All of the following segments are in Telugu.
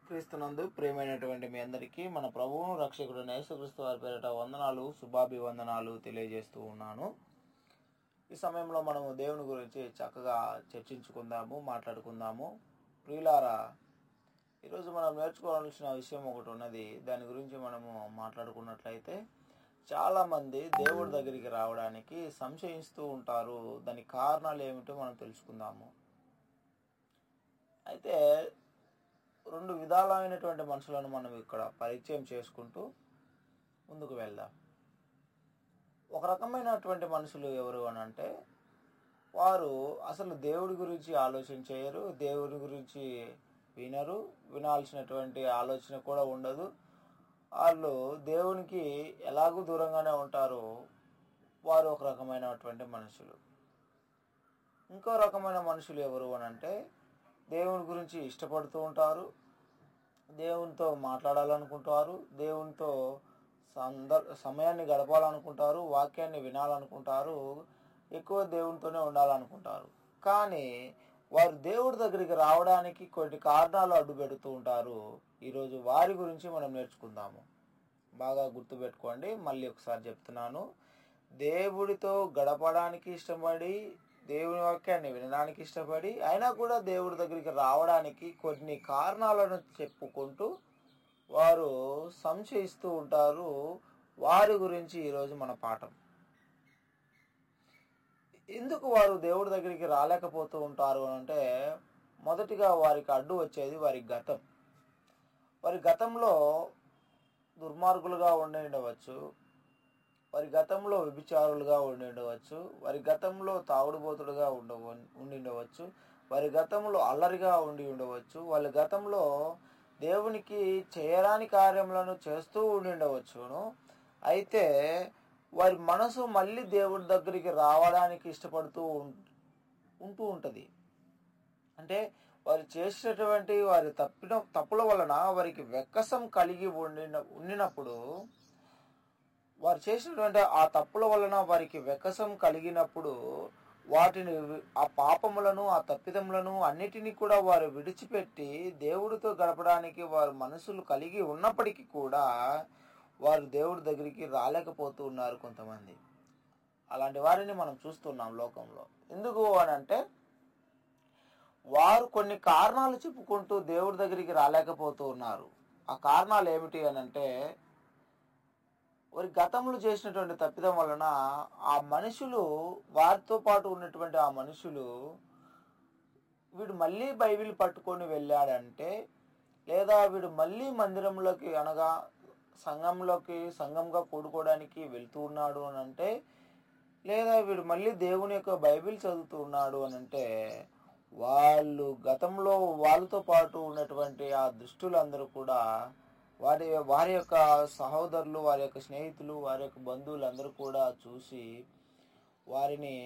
క్రీస్తునందు ప్రియమైనటువంటి మీ అందరికీ మన ప్రభువును రక్షకుడు యేసుక్రీస్తు వారి పేరిట వందనాలు శుభాభివందనాలు తెలియజేస్తూ ఉన్నాను ఈ సమయంలో మనము దేవుని గురించి చక్కగా చర్చించుకుందాము మాట్లాడుకుందాము ప్రియులారా ఈరోజు మనం నేర్చుకోవాల్సిన విషయం ఒకటి ఉన్నది దాని గురించి మనము మాట్లాడుకున్నట్లయితే చాలామంది దేవుడి దగ్గరికి రావడానికి సంశయిస్తూ ఉంటారు దానికి కారణాలు ఏమిటో మనం తెలుసుకుందాము అయితే రెండు విధాలైనటువంటి మనుషులను మనం ఇక్కడ పరిచయం చేసుకుంటూ ముందుకు వెళ్దాం ఒక రకమైనటువంటి మనుషులు ఎవరు అని అంటే వారు అసలు దేవుడి గురించి ఆలోచన చేయరు దేవుడి గురించి వినరు వినాల్సినటువంటి ఆలోచన కూడా ఉండదు వాళ్ళు దేవునికి ఎలాగూ దూరంగానే ఉంటారు వారు ఒక రకమైనటువంటి మనుషులు ఇంకో రకమైన మనుషులు ఎవరు అని అంటే దేవుని గురించి ఇష్టపడుతూ ఉంటారు దేవునితో మాట్లాడాలనుకుంటారు దేవునితో సందర్ సమయాన్ని గడపాలనుకుంటారు వాక్యాన్ని వినాలనుకుంటారు ఎక్కువ దేవునితోనే ఉండాలనుకుంటారు కానీ వారు దేవుడి దగ్గరికి రావడానికి కొన్ని కారణాలు అడ్డు పెడుతూ ఉంటారు ఈరోజు వారి గురించి మనం నేర్చుకుందాము బాగా గుర్తుపెట్టుకోండి మళ్ళీ ఒకసారి చెప్తున్నాను దేవుడితో గడపడానికి ఇష్టపడి దేవుని వాక్యాన్ని వినడానికి ఇష్టపడి అయినా కూడా దేవుడి దగ్గరికి రావడానికి కొన్ని కారణాలను చెప్పుకుంటూ వారు సంశయిస్తూ ఉంటారు వారి గురించి ఈరోజు మన పాఠం ఎందుకు వారు దేవుడి దగ్గరికి రాలేకపోతూ ఉంటారు అని అంటే మొదటిగా వారికి అడ్డు వచ్చేది వారి గతం వారి గతంలో దుర్మార్గులుగా ఉండి ఉండవచ్చు వారి గతంలో వ్యభిచారులుగా ఉండి ఉండవచ్చు వారి గతంలో తాగుడుబోతుడుగా ఉండవ ఉండి ఉండవచ్చు వారి గతంలో అల్లరిగా ఉండి ఉండవచ్చు వాళ్ళ గతంలో దేవునికి చేయరాని కార్యములను చేస్తూ ఉండి ఉండవచ్చును అయితే వారి మనసు మళ్ళీ దేవుడి దగ్గరికి రావడానికి ఇష్టపడుతూ ఉంటూ ఉంటుంది అంటే వారు చేసినటువంటి వారి తప్పిన తప్పుల వలన వారికి వెక్కసం కలిగి ఉండిన ఉండినప్పుడు వారు చేసినటువంటి ఆ తప్పుల వలన వారికి వెకసం కలిగినప్పుడు వాటిని ఆ పాపములను ఆ తప్పిదములను అన్నిటినీ కూడా వారు విడిచిపెట్టి దేవుడితో గడపడానికి వారు మనసులు కలిగి ఉన్నప్పటికీ కూడా వారు దేవుడి దగ్గరికి రాలేకపోతూ ఉన్నారు కొంతమంది అలాంటి వారిని మనం చూస్తున్నాం లోకంలో ఎందుకు అని అంటే వారు కొన్ని కారణాలు చెప్పుకుంటూ దేవుడి దగ్గరికి రాలేకపోతూ ఉన్నారు ఆ కారణాలు ఏమిటి అని అంటే వారి గతంలో చేసినటువంటి తప్పిదం వలన ఆ మనుషులు వారితో పాటు ఉన్నటువంటి ఆ మనుషులు వీడు మళ్ళీ బైబిల్ పట్టుకొని వెళ్ళాడంటే లేదా వీడు మళ్ళీ మందిరంలోకి అనగా సంఘంలోకి సంఘంగా కూడుకోవడానికి వెళ్తూ ఉన్నాడు అని అంటే లేదా వీడు మళ్ళీ దేవుని యొక్క బైబిల్ చదువుతూ ఉన్నాడు అని అంటే వాళ్ళు గతంలో వాళ్ళతో పాటు ఉన్నటువంటి ఆ దుష్టులందరూ కూడా వారి వారి యొక్క సహోదరులు వారి యొక్క స్నేహితులు వారి యొక్క బంధువులు అందరూ కూడా చూసి వారిని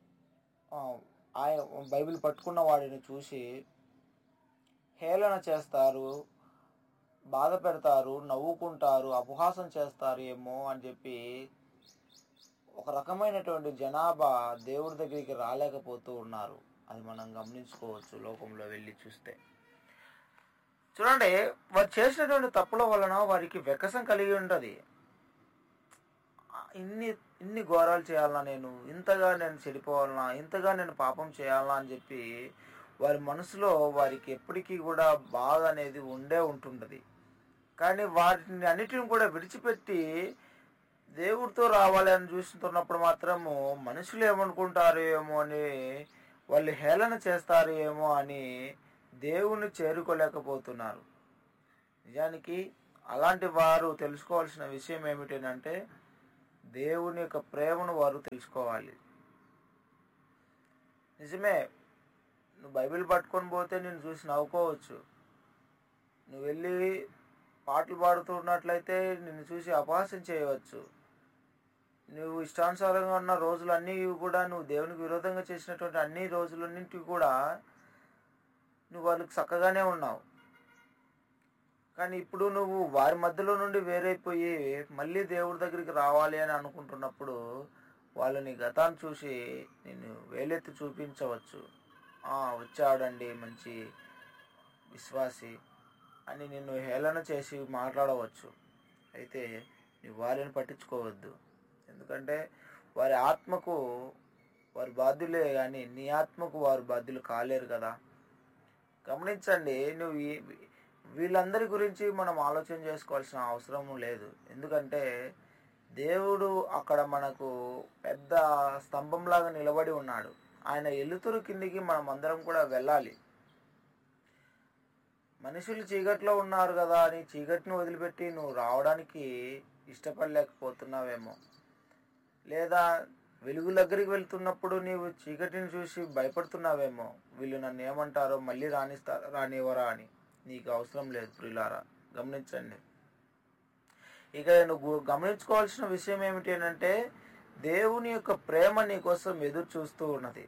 ఆయన బైబిల్ పట్టుకున్న వాడిని చూసి హేళన చేస్తారు బాధ పెడతారు నవ్వుకుంటారు అపహాసం చేస్తారు ఏమో అని చెప్పి ఒక రకమైనటువంటి జనాభా దేవుడి దగ్గరికి రాలేకపోతూ ఉన్నారు అది మనం గమనించుకోవచ్చు లోకంలో వెళ్ళి చూస్తే చూడండి వారు చేసినటువంటి తప్పుల వలన వారికి వెకసం కలిగి ఉంటుంది ఇన్ని ఇన్ని ఘోరాలు చేయాలన్నా నేను ఇంతగా నేను చెడిపోవాలన్నా ఇంతగా నేను పాపం చేయాలన్నా అని చెప్పి వారి మనసులో వారికి ఎప్పటికీ కూడా బాధ అనేది ఉండే ఉంటుంటుంది కానీ వాటిని అన్నిటిని కూడా విడిచిపెట్టి దేవుడితో రావాలి అని చూస్తున్నప్పుడు మాత్రము మనుషులు ఏమనుకుంటారు ఏమో అని వాళ్ళు హేళన చేస్తారు ఏమో అని దేవుని చేరుకోలేకపోతున్నారు నిజానికి అలాంటి వారు తెలుసుకోవాల్సిన విషయం ఏమిటంటే దేవుని యొక్క ప్రేమను వారు తెలుసుకోవాలి నిజమే నువ్వు బైబిల్ పట్టుకొని పోతే నేను చూసి నవ్వుకోవచ్చు నువ్వు వెళ్ళి పాటలు పాడుతున్నట్లయితే నిన్ను చూసి అపహాసం చేయవచ్చు నువ్వు ఇష్టానుసారంగా ఉన్న రోజులన్నీ కూడా నువ్వు దేవునికి విరోధంగా చేసినటువంటి అన్ని రోజులన్నింటివి కూడా నువ్వు వాళ్ళకి చక్కగానే ఉన్నావు కానీ ఇప్పుడు నువ్వు వారి మధ్యలో నుండి వేరైపోయి మళ్ళీ దేవుడి దగ్గరికి రావాలి అని అనుకుంటున్నప్పుడు వాళ్ళని గతాన్ని చూసి నేను వేలెత్తి చూపించవచ్చు వచ్చాడండి మంచి విశ్వాసి అని నిన్ను హేళన చేసి మాట్లాడవచ్చు అయితే నీ వారిని పట్టించుకోవద్దు ఎందుకంటే వారి ఆత్మకు వారి బాధ్యులే కానీ నీ ఆత్మకు వారు బాధ్యులు కాలేరు కదా గమనించండి నువ్వు ఈ- వీళ్ళందరి గురించి మనం ఆలోచన చేసుకోవాల్సిన అవసరం లేదు ఎందుకంటే దేవుడు అక్కడ మనకు పెద్ద స్తంభంలాగా నిలబడి ఉన్నాడు ఆయన ఎలుతురు కిందికి మనం అందరం కూడా వెళ్ళాలి మనుషులు చీకట్లో ఉన్నారు కదా అని చీకటిని వదిలిపెట్టి నువ్వు రావడానికి ఇష్టపడలేకపోతున్నావేమో లేదా వెలుగు దగ్గరికి వెళ్తున్నప్పుడు నీవు చీకటిని చూసి భయపడుతున్నావేమో వీళ్ళు నన్ను ఏమంటారో మళ్ళీ రాణిస్తారా రానివ్వరా అని నీకు అవసరం లేదు ప్రియులారా గమనించండి ఇక నువ్వు గమనించుకోవాల్సిన విషయం ఏమిటి అంటే దేవుని యొక్క ప్రేమ నీ కోసం ఎదురు చూస్తూ ఉన్నది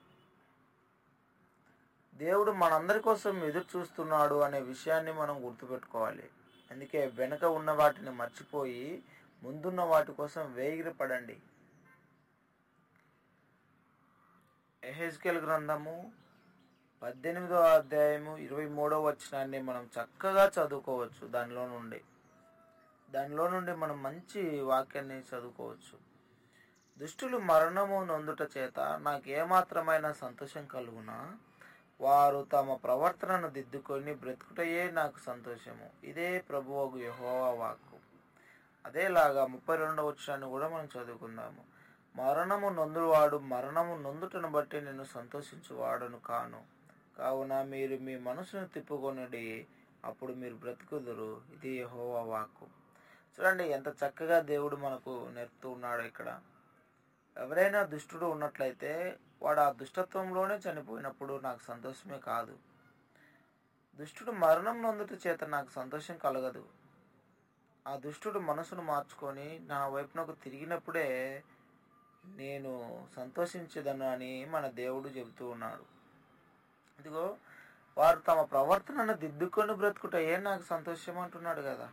దేవుడు మనందరి కోసం ఎదురు చూస్తున్నాడు అనే విషయాన్ని మనం గుర్తుపెట్టుకోవాలి అందుకే వెనక ఉన్న వాటిని మర్చిపోయి ముందున్న వాటి కోసం వేగిరపడండి ఎహెజ్కెల్ గ్రంథము పద్దెనిమిదో అధ్యాయము ఇరవై మూడో వచనాన్ని మనం చక్కగా చదువుకోవచ్చు దానిలో నుండి దానిలో నుండి మనం మంచి వాక్యాన్ని చదువుకోవచ్చు దుష్టులు మరణము నొందుట చేత నాకు ఏమాత్రమైన సంతోషం కలుగునా వారు తమ ప్రవర్తనను దిద్దుకొని బ్రతుకుటయే నాకు సంతోషము ఇదే ప్రభువగు యెహోవా వాక్కు అదేలాగా ముప్పై రెండవ వచ్చాన్ని కూడా మనం చదువుకుందాము మరణము నొందువాడు మరణము నొందుటను బట్టి నేను సంతోషించువాడను కాను కావున మీరు మీ మనసును తిప్పుకొనుడి అప్పుడు మీరు బ్రతుకుదురు ఇది యెహోవా వాక్కు చూడండి ఎంత చక్కగా దేవుడు మనకు నేర్పుతూ ఉన్నాడు ఇక్కడ ఎవరైనా దుష్టుడు ఉన్నట్లయితే వాడు ఆ దుష్టత్వంలోనే చనిపోయినప్పుడు నాకు సంతోషమే కాదు దుష్టుడు మరణం నొందుట చేత నాకు సంతోషం కలగదు ఆ దుష్టుడు మనసును మార్చుకొని నా వైపునకు తిరిగినప్పుడే నేను సంతోషించదను అని మన దేవుడు చెబుతూ ఉన్నాడు ఇదిగో వారు తమ ప్రవర్తనను దిద్దుకొని బ్రతుకుట ఏ నాకు సంతోషం అంటున్నాడు కదా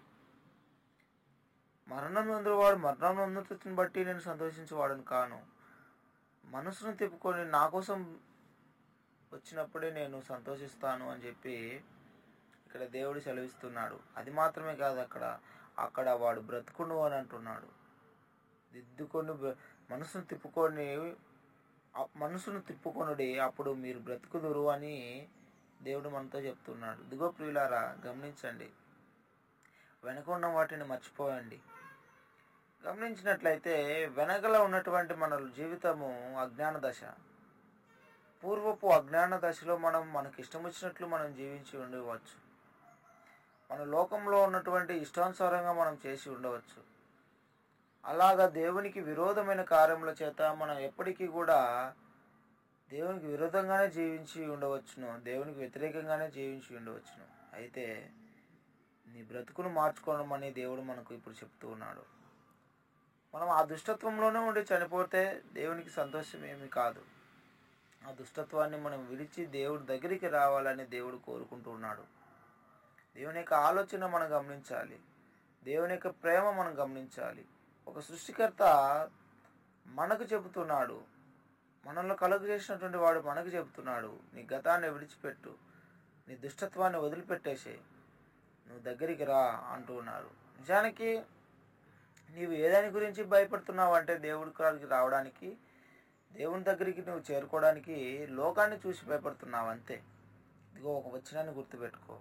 మరణం నొందువాడు మరణం నొందుతుని బట్టి నేను సంతోషించేవాడను కాను మనసును తిప్పుకొని నా కోసం వచ్చినప్పుడే నేను సంతోషిస్తాను అని చెప్పి ఇక్కడ దేవుడు సెలవిస్తున్నాడు అది మాత్రమే కాదు అక్కడ అక్కడ వాడు బ్రతుకును అని అంటున్నాడు దిద్దుకొని బ్ర- మనసును తిప్పుకొని ఆ మనసును తిప్పుకొనుడి అప్పుడు మీరు బ్రతుకుదురు అని దేవుడు మనతో చెప్తున్నాడు ఇదిగో ప్రియులారా గమనించండి వెనక ఉన్న వాటిని మర్చిపోయండి గమనించినట్లయితే వెనకల ఉన్నటువంటి మన జీవితము అజ్ఞాన దశ పూర్వపు అజ్ఞాన దశలో మనం మనకి ఇష్టం వచ్చినట్లు మనం జీవించి ఉండవచ్చు మన లోకంలో ఉన్నటువంటి ఇష్టానుసారంగా మనం చేసి ఉండవచ్చు అలాగా దేవునికి విరోధమైన కార్యముల చేత మనం ఎప్పటికీ కూడా దేవునికి విరోధంగానే జీవించి ఉండవచ్చును దేవునికి వ్యతిరేకంగానే జీవించి ఉండవచ్చును అయితే నీ బ్రతుకును మార్చుకోవడం దేవుడు మనకు ఇప్పుడు చెప్తూ ఉన్నాడు మనం ఆ దుష్టత్వంలోనే ఉండి చనిపోతే దేవునికి సంతోషం ఏమీ కాదు ఆ దుష్టత్వాన్ని మనం విడిచి దేవుడి దగ్గరికి రావాలని దేవుడు కోరుకుంటూ ఉన్నాడు దేవుని యొక్క ఆలోచన మనం గమనించాలి దేవుని యొక్క ప్రేమ మనం గమనించాలి ఒక సృష్టికర్త మనకు చెబుతున్నాడు మనల్ని కలుగు చేసినటువంటి వాడు మనకు చెబుతున్నాడు నీ గతాన్ని విడిచిపెట్టు నీ దుష్టత్వాన్ని వదిలిపెట్టేసే నువ్వు దగ్గరికి రా అంటూ ఉన్నారు నిజానికి నీవు ఏదాని గురించి భయపడుతున్నావు అంటే దేవుడి కాడికి రావడానికి దేవుని దగ్గరికి నువ్వు చేరుకోవడానికి లోకాన్ని చూసి భయపడుతున్నావు అంతే ఇదిగో ఒక వచనాన్ని గుర్తుపెట్టుకో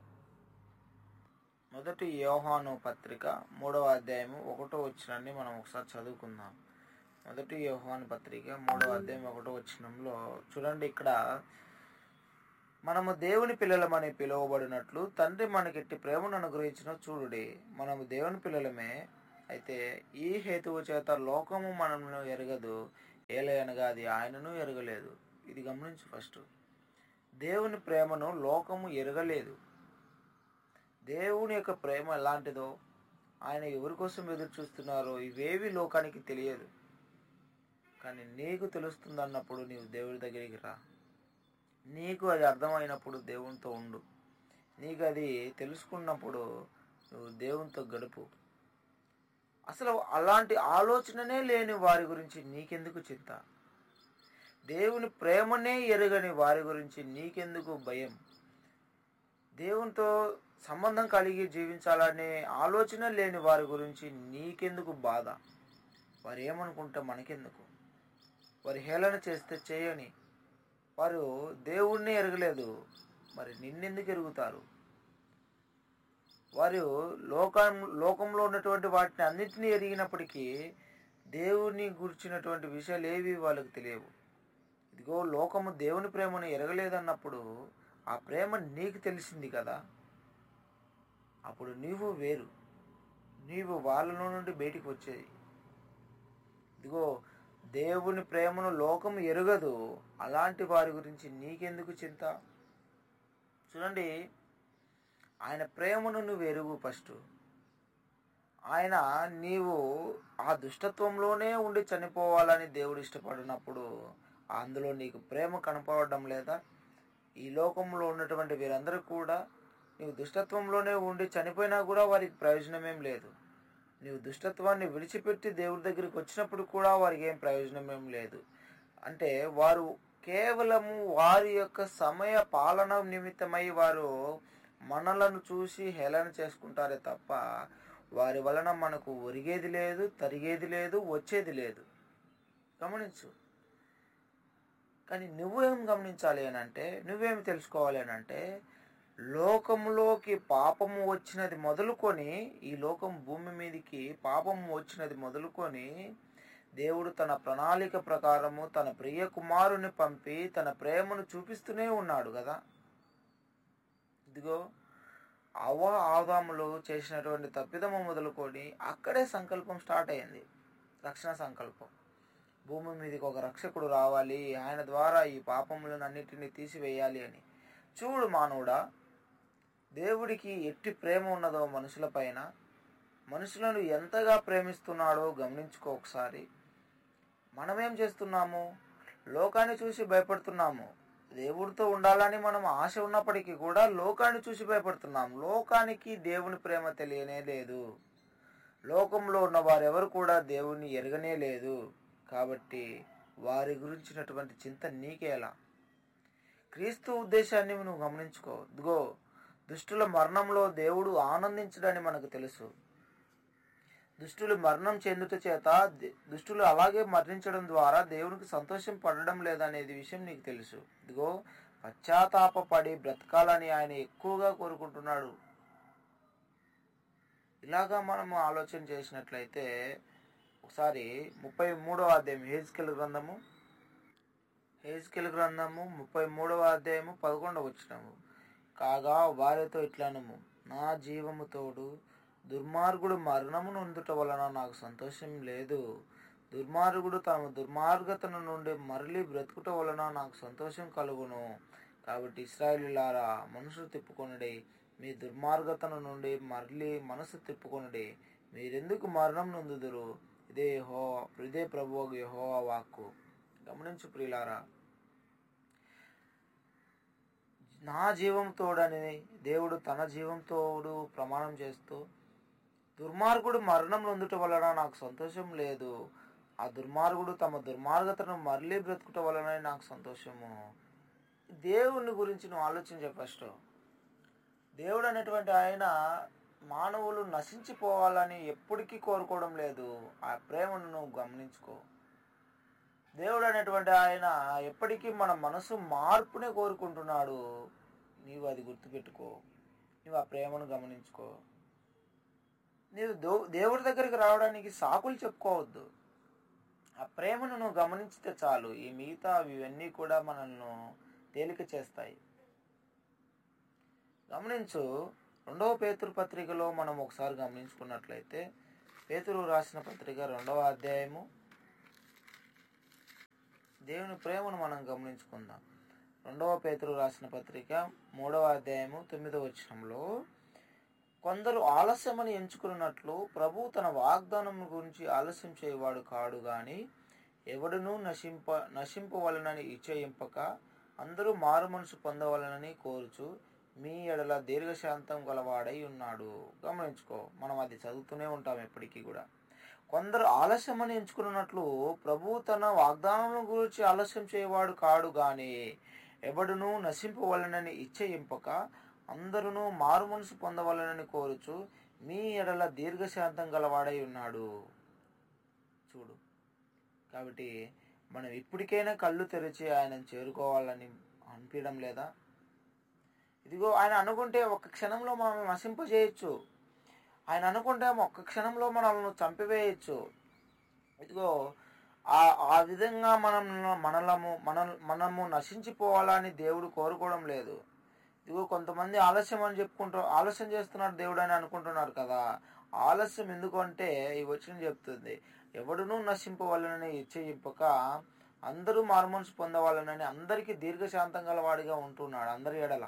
మొదటి యోహాను పత్రిక మూడవ అధ్యాయము ఒకటో వచనాన్ని మనం ఒకసారి చదువుకుందాం మొదటి యోహాను పత్రిక మూడవ అధ్యాయం ఒకటో వచనంలో చూడండి ఇక్కడ మనము దేవుని పిల్లలమని పిలువబడినట్లు తండ్రి మనకెట్టి ప్రేమను అనుగ్రహించిన చూడుడి మనము దేవుని పిల్లలమే అయితే ఈ హేతువు చేత లోకము మనను ఎరగదు ఏలయనగా అది ఆయనను ఎరగలేదు ఇది గమనించు ఫస్ట్ దేవుని ప్రేమను లోకము ఎరగలేదు దేవుని యొక్క ప్రేమ ఎలాంటిదో ఆయన ఎవరి కోసం ఎదురు చూస్తున్నారో ఇవేవి లోకానికి తెలియదు కానీ నీకు తెలుస్తుంది అన్నప్పుడు నీవు దేవుడి దగ్గరికి రా నీకు అది అర్థమైనప్పుడు దేవునితో ఉండు నీకు అది తెలుసుకున్నప్పుడు నువ్వు దేవునితో గడుపు అసలు అలాంటి ఆలోచననే లేని వారి గురించి నీకెందుకు చింత దేవుని ప్రేమనే ఎరగని వారి గురించి నీకెందుకు భయం దేవునితో సంబంధం కలిగి జీవించాలనే ఆలోచన లేని వారి గురించి నీకెందుకు బాధ వారు ఏమనుకుంటే మనకెందుకు వారు హేళన చేస్తే చేయని వారు దేవుణ్ణి ఎరగలేదు మరి నిన్నెందుకు ఎరుగుతారు వారు లోకం లోకంలో ఉన్నటువంటి వాటిని అన్నిటినీ ఎరిగినప్పటికీ దేవుని గురించినటువంటి విషయాలు ఏవి వాళ్ళకి తెలియవు ఇదిగో లోకము దేవుని ప్రేమను ఎరగలేదన్నప్పుడు ఆ ప్రేమ నీకు తెలిసింది కదా అప్పుడు నీవు వేరు నీవు వాళ్ళలో నుండి బయటికి వచ్చేది ఇదిగో దేవుని ప్రేమను లోకం ఎరగదు అలాంటి వారి గురించి నీకెందుకు చింత చూడండి ఆయన ప్రేమను నువ్వు ఎరుగు ఫస్ట్ ఆయన నీవు ఆ దుష్టత్వంలోనే ఉండి చనిపోవాలని దేవుడు ఇష్టపడినప్పుడు అందులో నీకు ప్రేమ కనపడడం లేదా ఈ లోకంలో ఉన్నటువంటి వీరందరూ కూడా నీవు దుష్టత్వంలోనే ఉండి చనిపోయినా కూడా వారికి ప్రయోజనమేం లేదు నీవు దుష్టత్వాన్ని విడిచిపెట్టి దేవుడి దగ్గరికి వచ్చినప్పుడు కూడా వారికి ఏం ప్రయోజనమేం లేదు అంటే వారు కేవలము వారి యొక్క సమయ పాలన నిమిత్తమై వారు మనలను చూసి హేళన చేసుకుంటారే తప్ప వారి వలన మనకు ఒరిగేది లేదు తరిగేది లేదు వచ్చేది లేదు గమనించు కానీ నువ్వేం గమనించాలి అని అంటే నువ్వేం తెలుసుకోవాలి అని అంటే లోకములోకి పాపము వచ్చినది మొదలుకొని ఈ లోకం భూమి మీదకి పాపము వచ్చినది మొదలుకొని దేవుడు తన ప్రణాళిక ప్రకారము తన ప్రియ కుమారుని పంపి తన ప్రేమను చూపిస్తూనే ఉన్నాడు కదా ఇదిగో అవ ఆదాములు చేసినటువంటి తప్పిదము మొదలుకొని అక్కడే సంకల్పం స్టార్ట్ అయింది రక్షణ సంకల్పం భూమి మీదకి ఒక రక్షకుడు రావాలి ఆయన ద్వారా ఈ పాపములను అన్నిటినీ తీసివేయాలి అని చూడు మానవుడా దేవుడికి ఎట్టి ప్రేమ ఉన్నదో మనుషుల పైన మనుషులను ఎంతగా ప్రేమిస్తున్నాడో గమనించుకో ఒకసారి మనమేం చేస్తున్నాము లోకాన్ని చూసి భయపడుతున్నాము దేవుడితో ఉండాలని మనం ఆశ ఉన్నప్పటికీ కూడా లోకాన్ని చూసి భయపడుతున్నాం లోకానికి దేవుని ప్రేమ తెలియనే లేదు లోకంలో ఉన్న వారెవరు కూడా దేవుణ్ణి ఎరగనే లేదు కాబట్టి వారి గురించినటువంటి చింత నీకేలా క్రీస్తు ఉద్దేశాన్ని నువ్వు గమనించుకో ఇదిగో దుష్టుల మరణంలో దేవుడు ఆనందించడని మనకు తెలుసు దుష్టులు మరణం చెందుట చేత ది- దుష్టులు అలాగే మరణించడం ద్వారా దేవునికి సంతోషం పడడం లేదనేది విషయం నీకు తెలుసు ఇదిగో పశ్చాత్తాపడి బ్రతకాలని ఆయన ఎక్కువగా కోరుకుంటున్నాడు ఇలాగా మనము ఆలోచన చేసినట్లయితే ఒకసారి ముప్పై మూడవ అధ్యాయం హేజ్కెల్ గ్రంథము హేజ్కెల్ గ్రంథము ముప్పై మూడవ అధ్యాయము పదకొండవ వచ్చినము కాగా వారితో ఇట్లనము నా జీవము తోడు దుర్మార్గుడు మరణము నొందుట వలన నాకు సంతోషం లేదు దుర్మార్గుడు తమ దుర్మార్గతను నుండి మరలి బ్రతుకుట వలన నాకు సంతోషం కలుగును కాబట్టి ఇస్రాయలులారా మనసు తిప్పుకొనుడి మీ దుర్మార్గతను నుండి మరలి మనసు తిప్పుకొనుడి మీరెందుకు మరణం నొందుదురు ఇదే హో ఇదే ప్రభు యహో వాక్కు గమనించు ప్రియులారా నా జీవం తోడని దేవుడు తన జీవం తోడు ప్రమాణం చేస్తూ దుర్మార్గుడు మరణం నొందుట వలన నాకు సంతోషం లేదు ఆ దుర్మార్గుడు తమ దుర్మార్గతను మరలి బ్రతుకుట వలన నాకు సంతోషము దేవుని గురించి నువ్వు ఆలోచించే ఫస్ట్ దేవుడు అనేటువంటి ఆయన మానవులు నశించిపోవాలని ఎప్పటికీ కోరుకోవడం లేదు ఆ ప్రేమను నువ్వు గమనించుకో దేవుడు అనేటువంటి ఆయన ఎప్పటికీ మన మనసు మార్పునే కోరుకుంటున్నాడు నీవు అది గుర్తుపెట్టుకో నీవు ఆ ప్రేమను గమనించుకో నీవు దో- దేవుడి దగ్గరికి రావడానికి సాకులు చెప్పుకోవద్దు ఆ ప్రేమను నువ్వు గమనించితే చాలు ఈ మిగతా ఇవన్నీ కూడా మనల్ని తేలిక చేస్తాయి గమనించు రెండవ పేతురు పత్రికలో మనం ఒకసారి గమనించుకున్నట్లయితే పేతురు రాసిన పత్రిక రెండవ అధ్యాయము దేవుని ప్రేమను మనం గమనించుకుందాం రెండవ పేతురు రాసిన పత్రిక మూడవ అధ్యాయము తొమ్మిదవ వచనంలో కొందరు ఆలస్యమని ఎంచుకున్నట్లు ప్రభు తన వాగ్దానం గురించి ఆలస్యం చేయవాడు కాడు గాని ఎవడునూ నశింప నశింపవలనని ఇచ్చయింపక అందరూ మారు మనసు పొందవలనని కోరుచు మీ ఎడల దీర్ఘశాంతం గలవాడై ఉన్నాడు గమనించుకో మనం అది చదువుతూనే ఉంటాం ఎప్పటికీ కూడా కొందరు ఆలస్యమని ఎంచుకున్నట్లు ప్రభు తన వాగ్దానం గురించి ఆలస్యం చేయవాడు కాడు గాని ఎవడును నశింపవలనని ఇచ్చయింపక అందరూ మారు మనసు పొందవాలని కోరుచు మీ ఎడల దీర్ఘశాంతం గలవాడై ఉన్నాడు చూడు కాబట్టి మనం ఇప్పటికైనా కళ్ళు తెరిచి ఆయనను చేరుకోవాలని అనిపించడం లేదా ఇదిగో ఆయన అనుకుంటే ఒక క్షణంలో మనల్ని నశింపజేయచ్చు ఆయన అనుకుంటే ఒక్క క్షణంలో మనల్ని చంపివేయచ్చు ఇదిగో ఆ ఆ విధంగా మనం మనలము మన మనము నశించిపోవాలని దేవుడు కోరుకోవడం లేదు ఇదిగో కొంతమంది ఆలస్యం అని చెప్పుకుంటూ ఆలస్యం చేస్తున్నాడు దేవుడు అని అనుకుంటున్నారు కదా ఆలస్యం ఎందుకంటే ఈ వచ్చిన చెప్తుంది ఎవడునూ నశింపవాలని ఇచ్చయింపక అందరూ మారుమనసు పొందవాలనని అందరికీ దీర్ఘశాంతం గలవాడిగా ఉంటున్నాడు అందరి ఎడల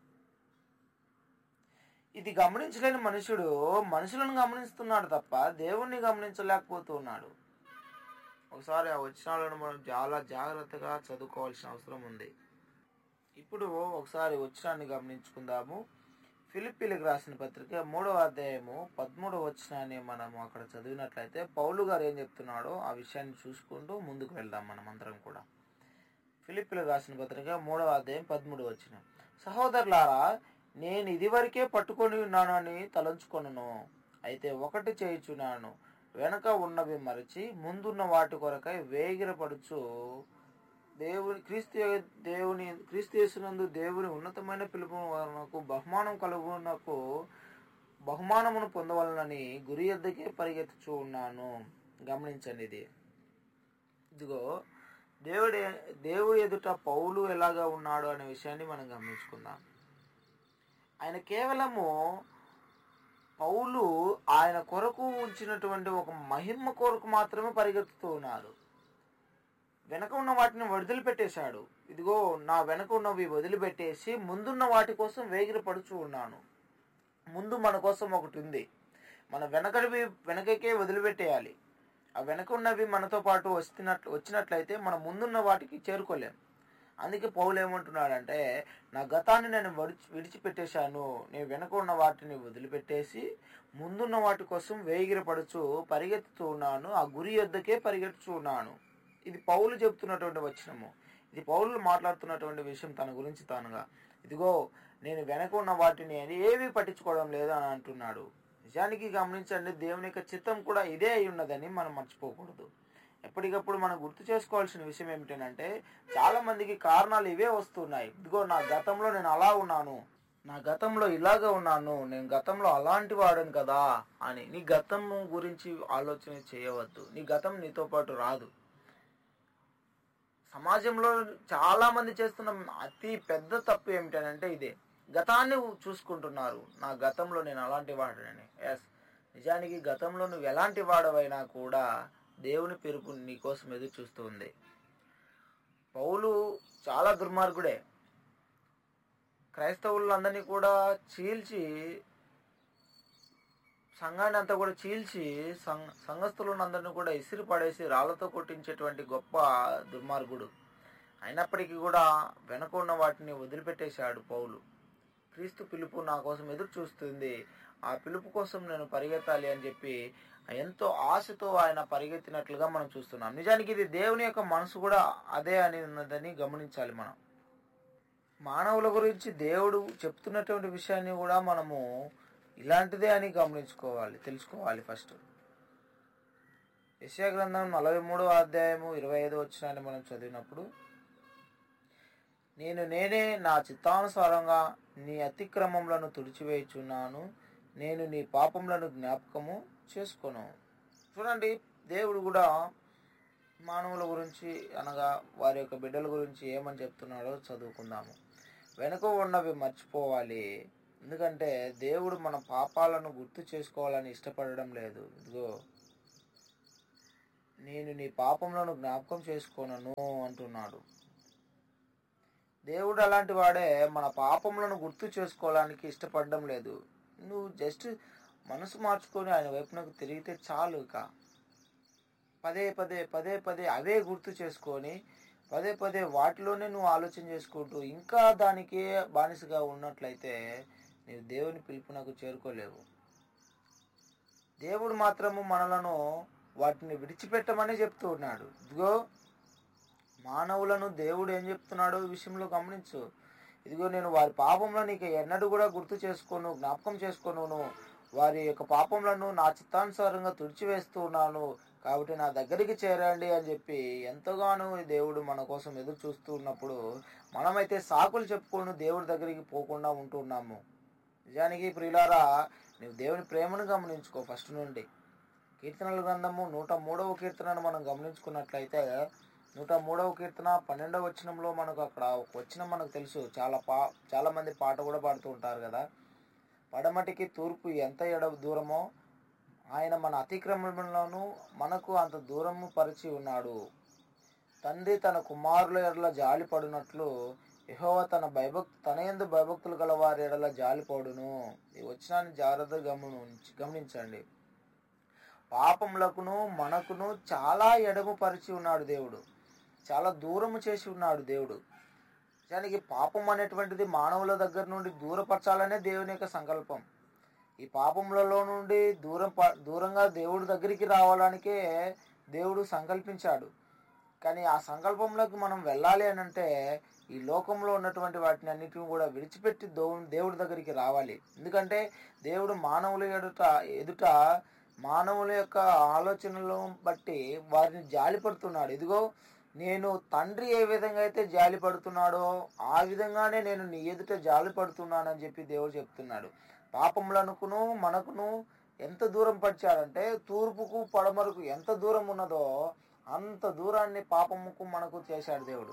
ఇది గమనించలేని మనుషుడు మనుషులను గమనిస్తున్నాడు తప్ప దేవుణ్ణి గమనించలేకపోతున్నాడు ఒకసారి ఆ వచనాలను మనం చాలా జాగ్రత్తగా చదువుకోవాల్సిన అవసరం ఉంది ఇప్పుడు ఒకసారి వచనాన్ని గమనించుకుందాము ఫిలిప్పీలకు రాసిన పత్రిక మూడవ అధ్యాయము పదమూడవ వచనాన్ని మనం అక్కడ చదివినట్లయితే పౌలు గారు ఏం చెప్తున్నాడో ఆ విషయాన్ని చూసుకుంటూ ముందుకు వెళ్దాం మనం అందరం కూడా ఫిలిప్పీలకు రాసిన పత్రిక మూడవ అధ్యాయం పదమూడు వచ్చిన సహోదరులారా నేను ఇదివరకే పట్టుకొని ఉన్నాను అని తలంచుకొనును అయితే ఒకటి చేయుచున్నాను వెనక ఉన్నవి మరచి ముందున్న వాటి కొరకై వేగిరపడుచు దేవుని క్రీస్తు దేవుని క్రీస్తు యేసునందు దేవుని ఉన్నతమైన పిలుపునకు బహుమానం కలుగునకు బహుమానమును పొందవలనని గురి ఎద్దకే పరిగెత్తుచూ ఉన్నాను గమనించండి ఇది ఇదిగో దేవుడి దేవుడి ఎదుట పౌలు ఎలాగా ఉన్నాడు అనే విషయాన్ని మనం గమనించుకుందాం ఆయన కేవలము పౌలు ఆయన కొరకు ఉంచినటువంటి ఒక మహిమ కొరకు మాత్రమే పరిగెత్తుతూ ఉన్నారు వెనక ఉన్న వాటిని వదిలిపెట్టేశాడు ఇదిగో నా వెనక ఉన్నవి వదిలిపెట్టేసి ముందున్న వాటి కోసం వేగిరపడుచు ఉన్నాను ముందు మన కోసం ఒకటి ఉంది మన వెనకడివి వెనకకే వదిలిపెట్టేయాలి ఆ వెనక ఉన్నవి మనతో పాటు వస్తున్నట్లు వచ్చినట్లయితే మన ముందున్న వాటికి చేరుకోలేం అందుకే పౌలు ఏమంటున్నాడంటే నా గతాన్ని నేను విడిచి విడిచిపెట్టేశాను నేను వెనక ఉన్న వాటిని వదిలిపెట్టేసి ముందున్న వాటి కోసం వేగిరపడుచు పరిగెత్తుతూ ఉన్నాను ఆ గురి యొద్దకే పరిగెత్తుతూ ఉన్నాను ఇది పౌలు చెప్తున్నటువంటి వచనము ఇది పౌలు మాట్లాడుతున్నటువంటి విషయం తన గురించి తానుగా ఇదిగో నేను వెనక ఉన్న వాటిని ఏవి పట్టించుకోవడం లేదు అని అంటున్నాడు నిజానికి గమనించండి దేవుని యొక్క చిత్తం కూడా ఇదే అయి ఉన్నదని మనం మర్చిపోకూడదు ఎప్పటికప్పుడు మనం గుర్తు చేసుకోవాల్సిన విషయం ఏమిటంటే చాలా మందికి కారణాలు ఇవే వస్తున్నాయి ఇదిగో నా గతంలో నేను అలా ఉన్నాను నా గతంలో ఇలాగ ఉన్నాను నేను గతంలో అలాంటి వాడను కదా అని నీ గతం గురించి ఆలోచన చేయవద్దు నీ గతం నీతో పాటు రాదు సమాజంలో చాలా మంది చేస్తున్న అతి పెద్ద తప్పు ఏమిటనంటే ఇదే గతాన్ని చూసుకుంటున్నారు నా గతంలో నేను అలాంటి వాడనని ఎస్ నిజానికి గతంలో నువ్వు ఎలాంటి వాడవైనా కూడా దేవుని పిలుపు నీకోసం ఎదురు చూస్తూ ఉంది పౌలు చాలా దుర్మార్గుడే క్రైస్తవులందరినీ కూడా చీల్చి సంఘాన్ని అంతా కూడా చీల్చి సంఘ సంఘస్థులందరినీ కూడా ఇసిరి పడేసి రాళ్లతో కొట్టించేటువంటి గొప్ప దుర్మార్గుడు అయినప్పటికీ కూడా వెనక ఉన్న వాటిని వదిలిపెట్టేశాడు పౌలు క్రీస్తు పిలుపు నా కోసం ఎదురు చూస్తుంది ఆ పిలుపు కోసం నేను పరిగెత్తాలి అని చెప్పి ఎంతో ఆశతో ఆయన పరిగెత్తినట్లుగా మనం చూస్తున్నాం నిజానికి ఇది దేవుని యొక్క మనసు కూడా అదే అని ఉన్నదని గమనించాలి మనం మానవుల గురించి దేవుడు చెప్తున్నటువంటి విషయాన్ని కూడా మనము ఇలాంటిదే అని గమనించుకోవాలి తెలుసుకోవాలి ఫస్ట్ యశా గ్రంథం నలభై మూడో అధ్యాయము ఇరవై ఐదు వచ్చినాన్ని మనం చదివినప్పుడు నేను నేనే నా చిత్తానుసారంగా నీ అతిక్రమములను తుడిచివేయుచున్నాను నేను నీ పాపములను జ్ఞాపకము చేసుకోను చూడండి దేవుడు కూడా మానవుల గురించి అనగా వారి యొక్క బిడ్డల గురించి ఏమని చెప్తున్నాడో చదువుకుందాము వెనుక ఉన్నవి మర్చిపోవాలి ఎందుకంటే దేవుడు మన పాపాలను గుర్తు చేసుకోవాలని ఇష్టపడడం లేదు ఇదిగో నేను నీ పాపములను జ్ఞాపకం చేసుకోనను అంటున్నాడు దేవుడు అలాంటి వాడే మన పాపములను గుర్తు చేసుకోవడానికి ఇష్టపడడం లేదు నువ్వు జస్ట్ మనసు మార్చుకొని ఆయన వైపునకు తిరిగితే చాలు ఇక పదే పదే పదే పదే అవే గుర్తు చేసుకొని పదే పదే వాటిలోనే నువ్వు ఆలోచన చేసుకుంటూ ఇంకా దానికే బానిసగా ఉన్నట్లయితే నీవు దేవుని పిలుపునకు చేరుకోలేవు దేవుడు మాత్రము మనలను వాటిని విడిచిపెట్టమని చెప్తూ ఉన్నాడు ఇదిగో మానవులను దేవుడు ఏం చెప్తున్నాడో ఈ విషయంలో గమనించు ఇదిగో నేను వారి పాపంలో నీకు ఎన్నడూ కూడా గుర్తు చేసుకోను జ్ఞాపకం చేసుకోను వారి యొక్క పాపములను నా చిత్తానుసారంగా తుడిచివేస్తూ ఉన్నాను కాబట్టి నా దగ్గరికి చేరండి అని చెప్పి ఎంతగానో ఈ దేవుడు మన కోసం ఎదురు చూస్తూ ఉన్నప్పుడు మనమైతే సాకులు చెప్పుకొని దేవుడి దగ్గరికి పోకుండా ఉంటున్నాము నిజానికి ప్రియులారా నీవు దేవుని ప్రేమను గమనించుకో ఫస్ట్ నుండి కీర్తనల గ్రంథము నూట మూడవ కీర్తనను మనం గమనించుకున్నట్లయితే నూట మూడవ కీర్తన పన్నెండవ వచనంలో మనకు అక్కడ ఒక వచనం మనకు తెలుసు చాలా పా చాలా మంది పాట కూడా పాడుతూ ఉంటారు కదా పడమటికి తూర్పు ఎంత ఎడ దూరమో ఆయన మన అతిక్రమంలోనూ మనకు అంత దూరము పరిచి ఉన్నాడు తండ్రి తన కుమారుల ఎడల జాలి పడినట్లు యెహోవ తన భయభక్ తన ఎందు భయభక్తులు గల వారి ఎడల జాలి పడును ఈ వచనాన్ని జాగ్రత్తగా గమనించి గమనించండి పాపములకును మనకును చాలా ఎడము పరిచి ఉన్నాడు దేవుడు చాలా దూరము చేసి ఉన్నాడు దేవుడు నిజానికి పాపం అనేటువంటిది మానవుల దగ్గర నుండి దూరపరచాలనే దేవుని యొక్క సంకల్పం ఈ పాపములలో నుండి దూరం ప- దూరంగా దేవుడి దగ్గరికి రావడానికే దేవుడు సంకల్పించాడు కానీ ఆ సంకల్పంలోకి మనం వెళ్ళాలి అని అంటే ఈ లోకంలో ఉన్నటువంటి వాటిని అన్నిటిని కూడా విడిచిపెట్టి దో దేవుడి దగ్గరికి రావాలి ఎందుకంటే దేవుడు మానవుల ఎదుట ఎదుట మానవుల యొక్క ఆలోచనలను బట్టి వారిని జాలిపడుతున్నాడు ఇదిగో నేను తండ్రి ఏ విధంగా అయితే జాలి పడుతున్నాడో ఆ విధంగానే నేను నీ ఎదుట జాలి పడుతున్నానని చెప్పి దేవుడు చెప్తున్నాడు పాపములనుకును మనకును ఎంత దూరం పరిచాడంటే తూర్పుకు పడమరకు ఎంత దూరం ఉన్నదో అంత దూరాన్ని పాపముకు మనకు చేశాడు దేవుడు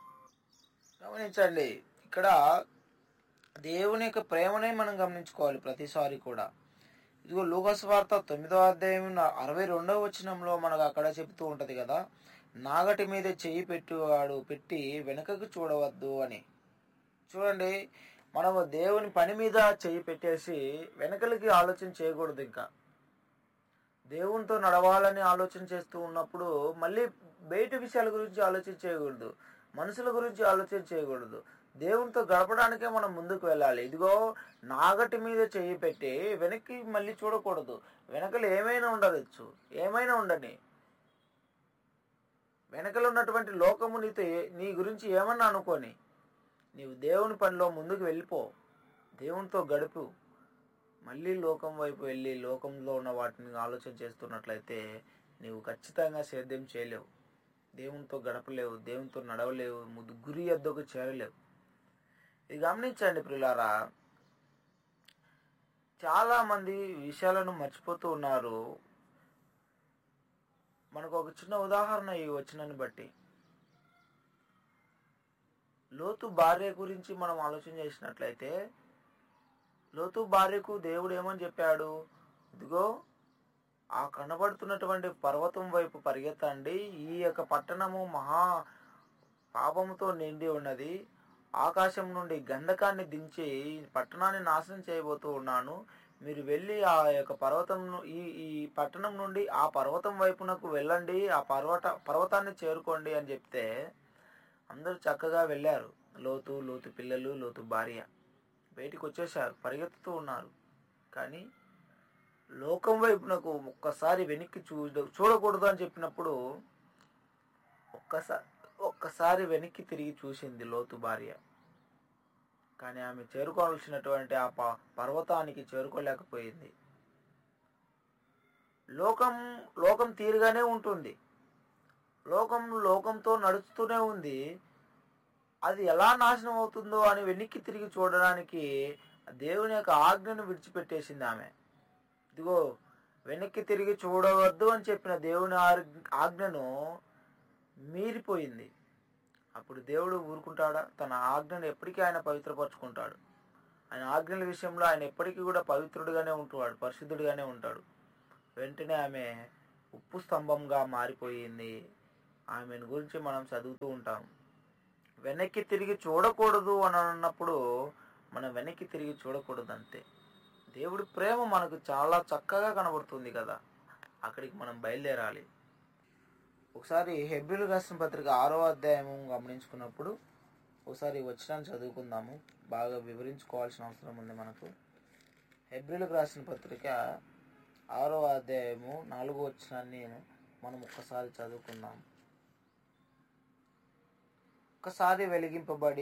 గమనించండి ఇక్కడ దేవుని యొక్క ప్రేమనే మనం గమనించుకోవాలి ప్రతిసారి కూడా ఇదిగో లూకస్ వార్త తొమ్మిదో అధ్యాయం నా- అరవై రెండవ వచనంలో మనకు అక్కడ చెబుతూ ఉంటది కదా నాగటి మీద చెయ్యి పెట్టువాడు పెట్టి వెనుకకు చూడవద్దు అని చూడండి మనము దేవుని పని మీద చెయ్యి పెట్టేసి వెనకలకి ఆలోచన చేయకూడదు ఇంకా దేవునితో నడవాలని ఆలోచన చేస్తూ ఉన్నప్పుడు మళ్ళీ బయట విషయాల గురించి ఆలోచన చేయకూడదు మనుషుల గురించి ఆలోచన చేయకూడదు దేవునితో గడపడానికే మనం ముందుకు వెళ్ళాలి ఇదిగో నాగటి మీద చెయ్యి పెట్టి వెనక్కి మళ్ళీ చూడకూడదు వెనకలు ఏమైనా ఉండవచ్చు ఏమైనా ఉండని వెనకలు ఉన్నటువంటి లోకము నీతో ఏ- నీ గురించి ఏమన్నా అనుకోని నీవు దేవుని పనిలో ముందుకు వెళ్ళిపో దేవునితో గడుపు మళ్ళీ లోకం వైపు వెళ్ళి లోకంలో ఉన్న వాటిని ఆలోచన చేస్తున్నట్లయితే నీవు ఖచ్చితంగా సేద్యం చేయలేవు దేవునితో గడపలేవు దేవునితో నడవలేవు ముద్దు గురి ఎద్దకు చేరలేవు ఇది గమనించండి ప్రిలారా చాలా మంది విషయాలను మర్చిపోతూ ఉన్నారు మనకు ఒక చిన్న ఉదాహరణ ఈ వచ్చినని బట్టి లోతు భార్య గురించి మనం ఆలోచన చేసినట్లయితే లోతు భార్యకు దేవుడు ఏమని చెప్పాడు ఇదిగో ఆ కనబడుతున్నటువంటి పర్వతం వైపు పరిగెత్తండి ఈ యొక్క పట్టణము మహా పాపముతో నిండి ఉన్నది ఆకాశం నుండి గంధకాన్ని దించి ఈ పట్టణాన్ని నాశనం చేయబోతూ ఉన్నాను మీరు వెళ్ళి ఆ యొక్క పర్వతం ను- ఈ ఈ పట్టణం నుండి ఆ పర్వతం వైపునకు వెళ్ళండి ఆ పర్వత పర్వతాన్ని చేరుకోండి అని చెప్తే అందరూ చక్కగా వెళ్ళారు లోతు లోతు పిల్లలు లోతు భార్య బయటికి వచ్చేసారు పరిగెత్తుతూ ఉన్నారు కానీ లోకం వైపునకు ఒక్కసారి వెనక్కి చూడ చూడకూడదు అని చెప్పినప్పుడు ఒక్కసారి ఒక్కసారి వెనక్కి తిరిగి చూసింది లోతు భార్య కానీ ఆమె చేరుకోవాల్సినటువంటి ఆ ప- పర్వతానికి చేరుకోలేకపోయింది లోకం లోకం తీరుగానే ఉంటుంది లోకం లోకంతో నడుస్తూనే ఉంది అది ఎలా నాశనం అవుతుందో అని వెనక్కి తిరిగి చూడడానికి దేవుని యొక్క ఆజ్ఞను విడిచిపెట్టేసింది ఆమె ఇదిగో వెనక్కి తిరిగి చూడవద్దు అని చెప్పిన దేవుని ఆర్- ఆజ్ఞను మీరిపోయింది అప్పుడు దేవుడు ఊరుకుంటాడా తన ఆజ్ఞను ఎప్పటికీ ఆయన పవిత్రపరచుకుంటాడు ఆయన ఆజ్ఞల విషయంలో ఆయన ఎప్పటికీ కూడా పవిత్రుడిగానే ఉంటున్నాడు పరిశుద్ధుడిగానే ఉంటాడు వెంటనే ఆమె ఉప్పు స్తంభంగా మారిపోయింది ఆమెను గురించి మనం చదువుతూ ఉంటాం వెనక్కి తిరిగి చూడకూడదు అని అన్నప్పుడు మనం వెనక్కి తిరిగి చూడకూడదు అంతే దేవుడి ప్రేమ మనకు చాలా చక్కగా కనబడుతుంది కదా అక్కడికి మనం బయలుదేరాలి ఒకసారి హెబ్రిల్ రాసిన పత్రిక ఆరో అధ్యాయం గమనించుకున్నప్పుడు ఒకసారి వచ్చినాన్ని చదువుకుందాము బాగా వివరించుకోవాల్సిన అవసరం ఉంది మనకు హెబ్రిల్కి రాసిన పత్రిక ఆరో అధ్యాయము నాలుగో వచ్చినాన్ని మనం ఒక్కసారి చదువుకుందాం ఒక్కసారి వెలిగింపబడి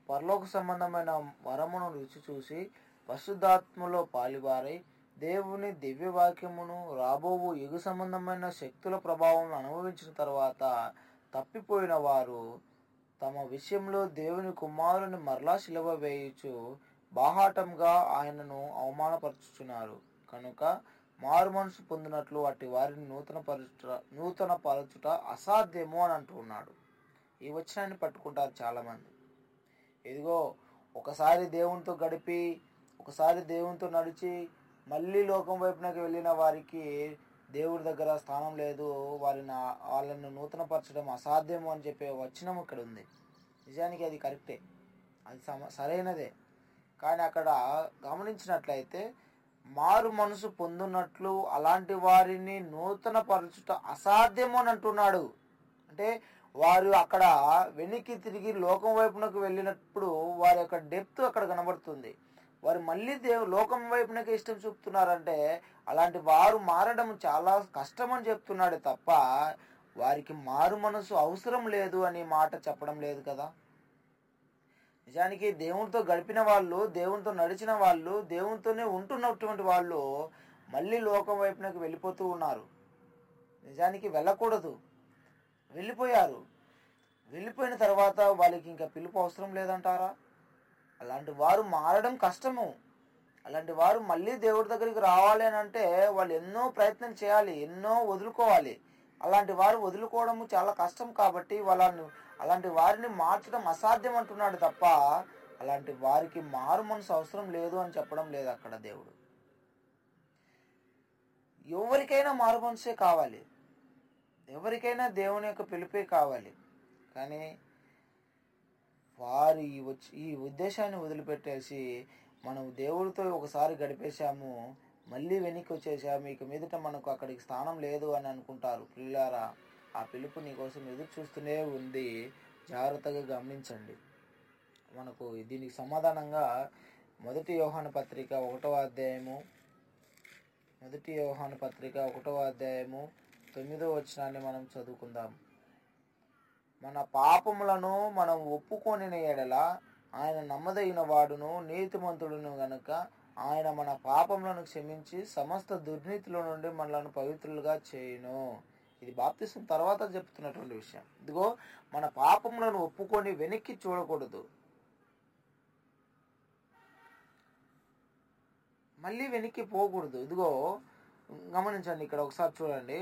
పరలోక సంబంధమైన వరమును రుచి చూసి పరిశుద్ధాత్మలో పాలిబారై దేవుని దివ్య వాక్యమును రాబోవు యుగ సంబంధమైన శక్తుల ప్రభావం అనుభవించిన తర్వాత తప్పిపోయిన వారు తమ విషయంలో దేవుని కుమారుని మరలా శిలువ వేయుచు బాహాటంగా ఆయనను అవమానపరుచుచున్నారు కనుక మారు మనసు పొందినట్లు అట్టి వారిని నూతన పరచుట నూతన పరచుట అసాధ్యము అని అంటున్నాడు ఈ వచనాన్ని పట్టుకుంటారు చాలామంది ఇదిగో ఒకసారి దేవునితో గడిపి ఒకసారి దేవునితో నడిచి మళ్ళీ లోకం వైపునకి వెళ్ళిన వారికి దేవుడి దగ్గర స్థానం లేదు వారిని వాళ్ళని నూతనపరచడం అసాధ్యము అని చెప్పే వచనం ఇక్కడ ఉంది నిజానికి అది కరెక్టే అది సమ సరైనదే కానీ అక్కడ గమనించినట్లయితే మారు మనసు పొందున్నట్లు అలాంటి వారిని నూతన పరచుట అసాధ్యము అని అంటున్నాడు అంటే వారు అక్కడ వెనక్కి తిరిగి లోకం వైపునకు వెళ్ళినప్పుడు వారి యొక్క డెప్త్ అక్కడ కనబడుతుంది వారు మళ్ళీ దేవు లోకం వైపునకి ఇష్టం చూపుతున్నారంటే అలాంటి వారు మారడం చాలా కష్టం అని చెప్తున్నాడు తప్ప వారికి మారు మనసు అవసరం లేదు అని మాట చెప్పడం లేదు కదా నిజానికి దేవునితో గడిపిన వాళ్ళు దేవునితో నడిచిన వాళ్ళు దేవునితోనే ఉంటున్నటువంటి వాళ్ళు మళ్ళీ లోకం వైపునకు వెళ్ళిపోతూ ఉన్నారు నిజానికి వెళ్ళకూడదు వెళ్ళిపోయారు వెళ్ళిపోయిన తర్వాత వాళ్ళకి ఇంకా పిలుపు అవసరం లేదంటారా అలాంటి వారు మారడం కష్టము అలాంటి వారు మళ్ళీ దేవుడి దగ్గరికి రావాలి అని అంటే వాళ్ళు ఎన్నో ప్రయత్నం చేయాలి ఎన్నో వదులుకోవాలి అలాంటి వారు వదులుకోవడము చాలా కష్టం కాబట్టి వాళ్ళని అలాంటి వారిని మార్చడం అసాధ్యం అంటున్నాడు తప్ప అలాంటి వారికి మారు మనసు అవసరం లేదు అని చెప్పడం లేదు అక్కడ దేవుడు ఎవరికైనా మారు మనసే కావాలి ఎవరికైనా దేవుని యొక్క పిలిపే కావాలి కానీ వారు ఈ వచ్చి ఈ ఉద్దేశాన్ని వదిలిపెట్టేసి మనం దేవుడితో ఒకసారి గడిపేశాము మళ్ళీ వెనక్కి వచ్చేసాము ఇక మీదట మనకు అక్కడికి స్థానం లేదు అని అనుకుంటారు పిల్లారా ఆ పిలుపు నీ కోసం ఎదురు చూస్తూనే ఉంది జాగ్రత్తగా గమనించండి మనకు దీనికి సమాధానంగా మొదటి యోహాను పత్రిక ఒకటవ అధ్యాయము మొదటి యోహాను పత్రిక ఒకటవ అధ్యాయము తొమ్మిదో వచనాన్ని మనం చదువుకుందాం మన పాపములను మనం ఒప్పుకొని ఎడల ఆయన నమ్మదగిన వాడును నీతిమంతుడును గనుక ఆయన మన పాపములను క్షమించి సమస్త దుర్నీతిలో నుండి మనలను పవిత్రులుగా చేయును ఇది బాప్తిసం తర్వాత చెప్తున్నటువంటి విషయం ఇదిగో మన పాపములను ఒప్పుకొని వెనక్కి చూడకూడదు మళ్ళీ వెనక్కి పోకూడదు ఇదిగో గమనించండి ఇక్కడ ఒకసారి చూడండి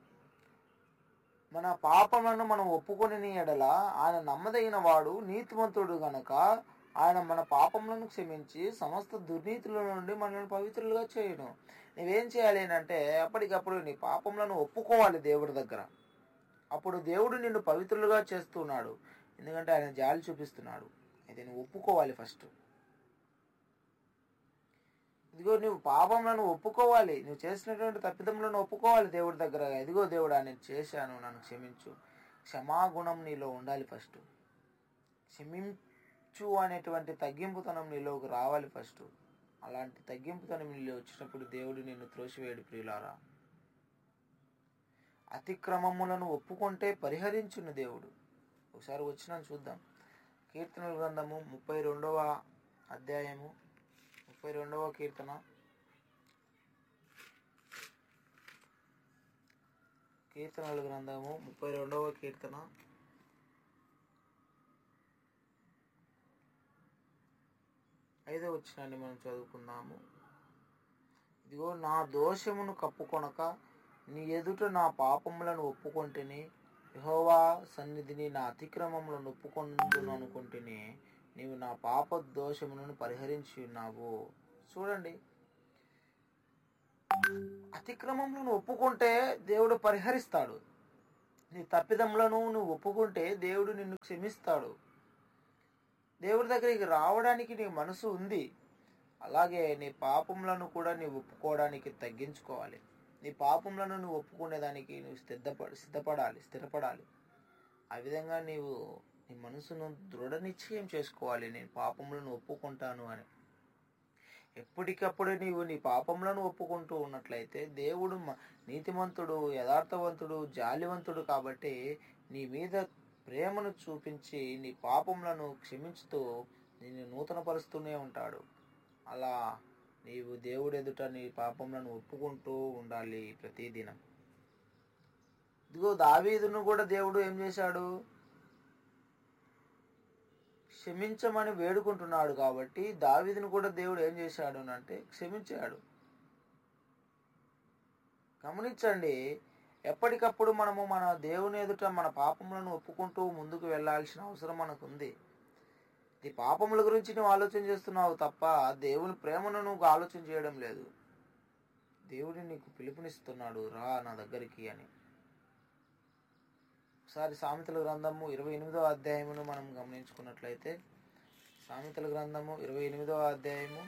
మన పాపములను మనం ఒప్పుకొని ఎడల ఆయన నమ్మదగిన వాడు నీతిమంతుడు గనక ఆయన మన పాపములను క్షమించి సమస్త దుర్నీతుల నుండి మనల్ని పవిత్రులుగా చేయను నువ్వేం చేయాలి అంటే అప్పటికప్పుడు నీ పాపములను ఒప్పుకోవాలి దేవుడి దగ్గర అప్పుడు దేవుడు నిన్ను పవిత్రులుగా చేస్తున్నాడు ఎందుకంటే ఆయన జాలి చూపిస్తున్నాడు అయితే నువ్వు ఒప్పుకోవాలి ఫస్ట్ ఇదిగో నువ్వు పాపంలను ఒప్పుకోవాలి నువ్వు చేసినటువంటి తప్పిదములను ఒప్పుకోవాలి దేవుడి దగ్గర ఇదిగో దేవుడా నేను చేశాను నన్ను క్షమించు క్షమాగుణం నీలో ఉండాలి ఫస్ట్ క్షమించు అనేటువంటి తగ్గింపుతనం నీలోకి రావాలి ఫస్ట్ అలాంటి తగ్గింపుతనం నీలో వచ్చినప్పుడు దేవుడు నిన్ను త్రోసివేయడు ప్రియులారా అతిక్రమములను ఒప్పుకుంటే పరిహరించును దేవుడు ఒకసారి వచ్చినా చూద్దాం కీర్తనల గ్రంథము ముప్పై రెండవ అధ్యాయము ముప్పై రెండవ కీర్తన కీర్తనల గ్రంథము ముప్పై రెండవ కీర్తన ఐదో వచ్చినాన్ని మనం చదువుకుందాము ఇదిగో నా దోషమును కప్పుకొనక నీ ఎదుట నా పాపములను ఒప్పుకొంటిని యహోవా సన్నిధిని నా అతిక్రమములను ఒప్పుకొందును అనుకుంటుని నీవు నా పాప దోషములను పరిహరించి ఉన్నావు చూడండి అతిక్రమములను ఒప్పుకుంటే దేవుడు పరిహరిస్తాడు నీ తప్పిదములను నువ్వు ఒప్పుకుంటే దేవుడు నిన్ను క్షమిస్తాడు దేవుడి దగ్గరికి రావడానికి నీ మనసు ఉంది అలాగే నీ పాపములను కూడా నీవు ఒప్పుకోవడానికి తగ్గించుకోవాలి నీ పాపములను నువ్వు ఒప్పుకునేదానికి నువ్వు సిద్ధపడ సిద్ధపడాలి స్థిరపడాలి ఆ విధంగా నీవు నీ మనసును దృఢ నిశ్చయం చేసుకోవాలి నేను పాపములను ఒప్పుకుంటాను అని ఎప్పటికప్పుడు నీవు నీ పాపములను ఒప్పుకుంటూ ఉన్నట్లయితే దేవుడు మ- నీతిమంతుడు యథార్థవంతుడు జాలివంతుడు కాబట్టి నీ మీద ప్రేమను చూపించి నీ పాపములను క్షమించుతూ నిన్ను నూతనపరుస్తూనే ఉంటాడు అలా నీవు దేవుడు ఎదుట నీ పాపములను ఒప్పుకుంటూ ఉండాలి ప్రతిదినం ఇదిగో దావీదును కూడా దేవుడు ఏం చేశాడు క్షమించమని వేడుకుంటున్నాడు కాబట్టి దావీదును కూడా దేవుడు ఏం చేశాడు అని అంటే క్షమించాడు గమనించండి ఎప్పటికప్పుడు మనము మన దేవుని ఎదుట మన పాపములను ఒప్పుకుంటూ ముందుకు వెళ్ళాల్సిన అవసరం మనకు ఉంది నీ పాపముల గురించి నువ్వు ఆలోచన చేస్తున్నావు తప్ప దేవుని ప్రేమను నువ్వు ఆలోచన చేయడం లేదు దేవుడు నీకు పిలుపునిస్తున్నాడు రా నా దగ్గరికి అని ఒకసారి సామెతల గ్రంథము ఇరవై ఎనిమిదవ అధ్యాయమును మనం గమనించుకున్నట్లయితే సామెతల గ్రంథము ఇరవై ఎనిమిదవ అధ్యాయము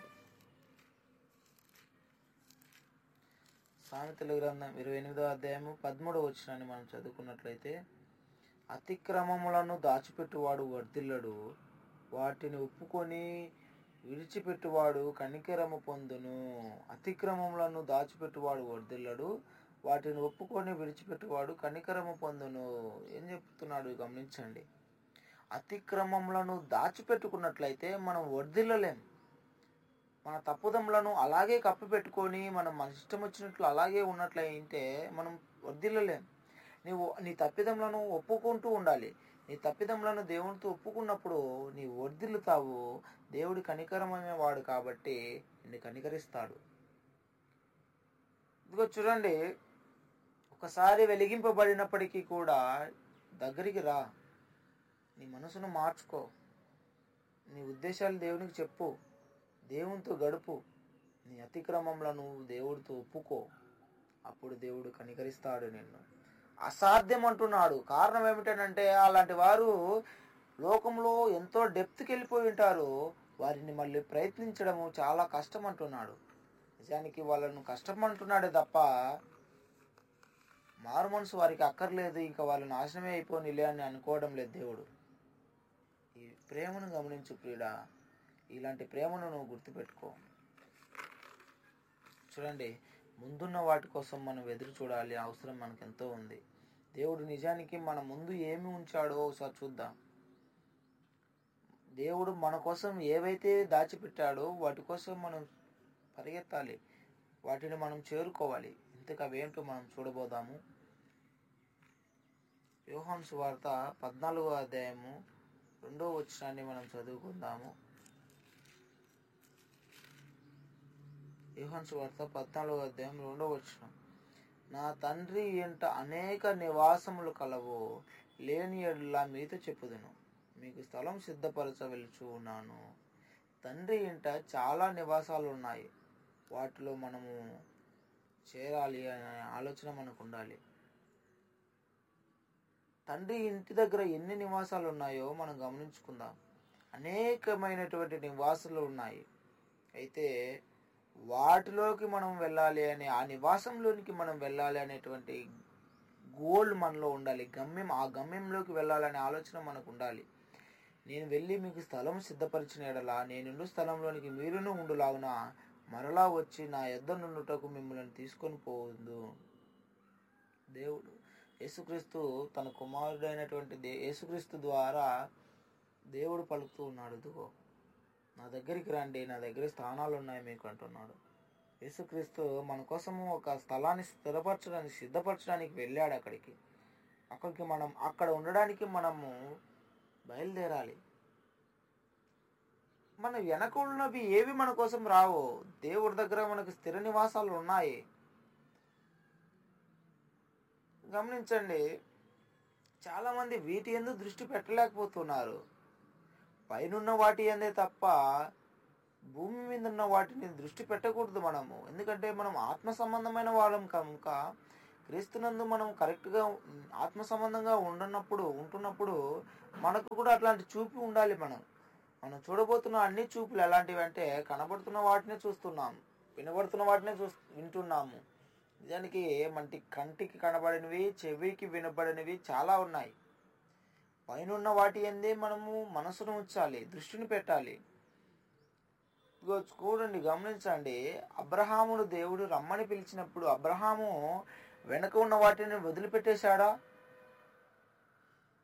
సామెతల గ్రంథం ఇరవై ఎనిమిదవ అధ్యాయము పదమూడవ వచ్చినాన్ని మనం చదువుకున్నట్లయితే అతిక్రమములను దాచిపెట్టువాడు వర్ధిల్లడు వాటిని ఒప్పుకొని విడిచిపెట్టువాడు కనికరము పొందును అతిక్రమములను దాచిపెట్టువాడు వర్ధిల్లడు వాటిని ఒప్పుకొని విడిచిపెట్టువాడు కనికరము పొందును ఏం చెప్తున్నాడు గమనించండి అతిక్రమములను దాచిపెట్టుకున్నట్లయితే మనం వర్ధిల్లలేం మన తప్పుదములను అలాగే కప్పిపెట్టుకొని మనం మన ఇష్టం వచ్చినట్లు అలాగే ఉన్నట్లయితే మనం వర్ధిల్లలేం నీవు నీ తప్పిదములను ఒప్పుకుంటూ ఉండాలి నీ తప్పిదములను దేవునితో ఒప్పుకున్నప్పుడు నీ వర్ధిల్లుతావు దేవుడి కనికరమైన వాడు కాబట్టి నిన్ను కనికరిస్తాడు ఇదిగో చూడండి ఒకసారి వెలిగింపబడినప్పటికీ కూడా దగ్గరికి రా నీ మనసును మార్చుకో నీ ఉద్దేశాలు దేవునికి చెప్పు దేవునితో గడుపు నీ అతిక్రమంలను దేవుడితో ఒప్పుకో అప్పుడు దేవుడు కనికరిస్తాడు నిన్ను అసాధ్యం అంటున్నాడు కారణం ఏమిటంటే అలాంటి వారు లోకంలో ఎంతో డెప్త్కి వెళ్ళిపోయి ఉంటారు వారిని మళ్ళీ ప్రయత్నించడము చాలా కష్టం అంటున్నాడు నిజానికి వాళ్ళను కష్టం అంటున్నాడే తప్ప మారు మనసు వారికి అక్కర్లేదు ఇంకా వాళ్ళు నాశనమే అయిపోనిలే అని అనుకోవడం లేదు దేవుడు ఈ ప్రేమను గమనించు ప్రియుడా ఇలాంటి ప్రేమను నువ్వు గుర్తుపెట్టుకో చూడండి ముందున్న వాటి కోసం మనం ఎదురు చూడాలి అవసరం మనకు ఎంతో ఉంది దేవుడు నిజానికి మన ముందు ఏమి ఉంచాడో ఒకసారి చూద్దాం దేవుడు మన కోసం ఏవైతే దాచిపెట్టాడో వాటి కోసం మనం పరిగెత్తాలి వాటిని మనం చేరుకోవాలి ఇంతకు అవేంటో మనం చూడబోదాము యోహాన్ సువార్త పద్నాలుగో అధ్యాయము రెండో వచనాన్ని మనం చదువుకుందాము యోహాన్ సువార్త పద్నాలుగో అధ్యాయం రెండో వచనం నా తండ్రి ఇంట అనేక నివాసములు కలవు లేని ఎడ్లా మీతో చెప్పుదును మీకు స్థలం సిద్ధపరచ వెలుచు ఉన్నాను తండ్రి ఇంట చాలా నివాసాలు ఉన్నాయి వాటిలో మనము చేరాలి అనే ఆలోచన మనకు ఉండాలి తండ్రి ఇంటి దగ్గర ఎన్ని నివాసాలు ఉన్నాయో మనం గమనించుకుందాం అనేకమైనటువంటి నివాసాలు ఉన్నాయి అయితే వాటిలోకి మనం వెళ్ళాలి అని ఆ నివాసంలోనికి మనం వెళ్ళాలి అనేటువంటి గోల్ మనలో ఉండాలి గమ్యం ఆ గమ్యంలోకి వెళ్ళాలనే ఆలోచన మనకు ఉండాలి నేను వెళ్ళి మీకు స్థలం సిద్ధపరిచిన ఎడలా నేనుండు స్థలంలోనికి మీరును ఉండులాగున మరలా వచ్చి నా యొద్ద నుండుటకు మిమ్మల్ని తీసుకొని పోదు దేవుడు యేసుక్రీస్తు తన కుమారుడైనటువంటి దే యేసుక్రీస్తు ద్వారా దేవుడు పలుకుతూ ఉన్నాడు ఇదిగో నా దగ్గరికి రండి నా దగ్గర స్థానాలు ఉన్నాయి మీకు అంటున్నాడు యేసుక్రీస్తు మన కోసము ఒక స్థలాన్ని స్థిరపరచడానికి సిద్ధపరచడానికి వెళ్ళాడు అక్కడికి అక్కడికి మనం అక్కడ ఉండడానికి మనము బయలుదేరాలి మన వెనక ఉన్నవి ఏవి మన కోసం రావు దేవుడి దగ్గర మనకు స్థిర నివాసాలు ఉన్నాయి గమనించండి చాలామంది వీటి ఎందు దృష్టి పెట్టలేకపోతున్నారు పైనున్న వాటి అందే తప్ప భూమి మీద ఉన్న వాటిని దృష్టి పెట్టకూడదు మనము ఎందుకంటే మనం ఆత్మ సంబంధమైన వాళ్ళం కనుక క్రీస్తునందు మనం కరెక్ట్గా ఆత్మ సంబంధంగా ఉండనప్పుడు ఉంటున్నప్పుడు మనకు కూడా అట్లాంటి చూపు ఉండాలి మనం మనం చూడబోతున్న అన్ని చూపులు ఎలాంటివి అంటే కనబడుతున్న వాటినే చూస్తున్నాం వినబడుతున్న వాటినే చూ వింటున్నాము నిజానికి మనకి కంటికి కనబడినవి చెవికి వినబడినవి చాలా ఉన్నాయి పైన వాటి అందే మనము మనసును ఉంచాలి దృష్టిని పెట్టాలి ఇగో చూడండి గమనించండి అబ్రహామును దేవుడు రమ్మని పిలిచినప్పుడు అబ్రహాము వెనక ఉన్న వాటిని వదిలిపెట్టేశాడా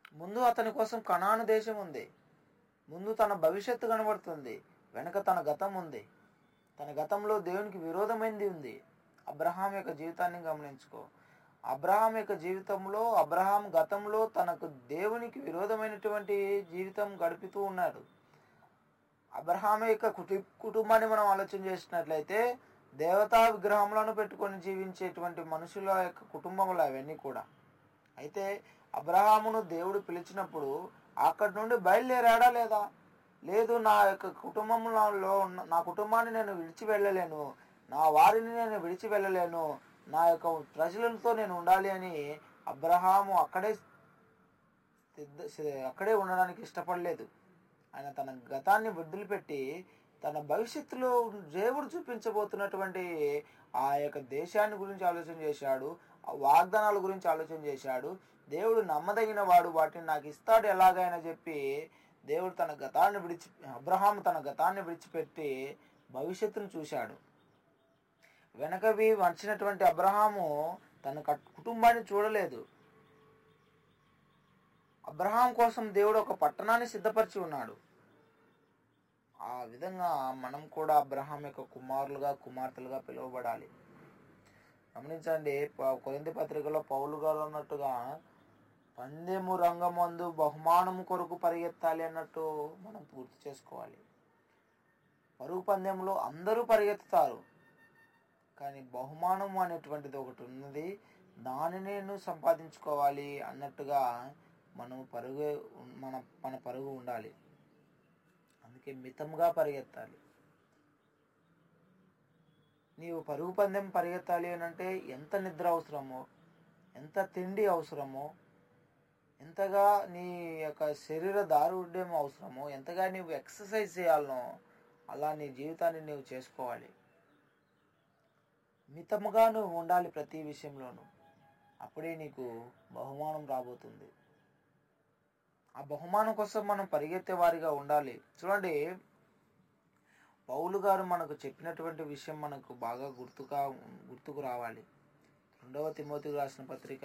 ముందు అతని కోసం కణాను దేశం ఉంది ముందు తన భవిష్యత్తు కనబడుతుంది వెనక తన గతం ఉంది తన గతంలో దేవునికి విరోధమైనది ఉంది అబ్రహాం యొక్క జీవితాన్ని గమనించుకో అబ్రహాం యొక్క జీవితంలో అబ్రహాం గతంలో తనకు దేవునికి విరోధమైనటువంటి జీవితం గడుపుతూ ఉన్నాడు అబ్రహాం యొక్క కుటు కుటుంబాన్ని మనం ఆలోచన చేసినట్లయితే దేవతా విగ్రహములను పెట్టుకొని జీవించేటువంటి మనుషుల యొక్క కుటుంబములు అవన్నీ కూడా అయితే అబ్రహామును దేవుడు పిలిచినప్పుడు అక్కడి నుండి బయలుదేరాడా లేదా లేదు నా యొక్క కుటుంబంలో ఉన్న నా కుటుంబాన్ని నేను విడిచి వెళ్ళలేను నా వారిని నేను విడిచి వెళ్ళలేను నా యొక్క ప్రజలతో నేను ఉండాలి అని అబ్రహాము అక్కడే సిద్ధ- అక్కడే ఉండడానికి ఇష్టపడలేదు ఆయన తన గతాన్ని వదిలిపెట్టి తన భవిష్యత్తులో దేవుడు చూపించబోతున్నటువంటి ఆ యొక్క దేశాన్ని గురించి ఆలోచన చేశాడు ఆ వాగ్దానాల గురించి ఆలోచన చేశాడు దేవుడు నమ్మదగిన వాడు వాటిని నాకు ఇస్తాడు ఎలాగైనా చెప్పి దేవుడు తన గతాన్ని విడిచి అబ్రహాం తన గతాన్ని విడిచిపెట్టి భవిష్యత్తును చూశాడు వెనకవి వచ్చినటువంటి అబ్రహాము తన కట్- కుటుంబాన్ని చూడలేదు అబ్రహాం కోసం దేవుడు ఒక పట్టణాన్ని సిద్ధపరిచి ఉన్నాడు ఆ విధంగా మనం కూడా అబ్రహాం యొక్క కుమారులుగా కుమార్తెలుగా పిలువబడాలి గమనించండి ప- కొరింథీ పత్రికలో పౌలు గారు అన్నట్టుగా పందెము రంగమందు బహుమానం కొరకు పరిగెత్తాలి అన్నట్టు మనం పూర్తి చేసుకోవాలి పరుగు పందెంలో అందరూ పరిగెత్తుతారు కానీ బహుమానం అనేటువంటిది ఒకటి ఉన్నది దానిని నేను సంపాదించుకోవాలి అన్నట్టుగా మనం పరుగు మన మన పరుగు ఉండాలి అందుకే మితంగా పరిగెత్తాలి నీవు పరుగు పందెం పరిగెత్తాలి అని అంటే ఎంత నిద్ర అవసరమో ఎంత తిండి అవసరమో ఎంతగా నీ యొక్క శరీర దారుఢ్యం అవసరమో ఎంతగా నీవు ఎక్సర్సైజ్ చేయాలనో అలా నీ జీవితాన్ని నీవు చేసుకోవాలి మితముగా నువ్వు ఉండాలి ప్రతి విషయంలోనూ అప్పుడే నీకు బహుమానం రాబోతుంది ఆ బహుమానం కోసం మనం పరిగెత్తే వారిగా ఉండాలి చూడండి పౌలు గారు మనకు చెప్పినటువంటి విషయం మనకు బాగా గుర్తుగా గుర్తుకు రావాలి రెండవ తిమోతికి రాసిన పత్రిక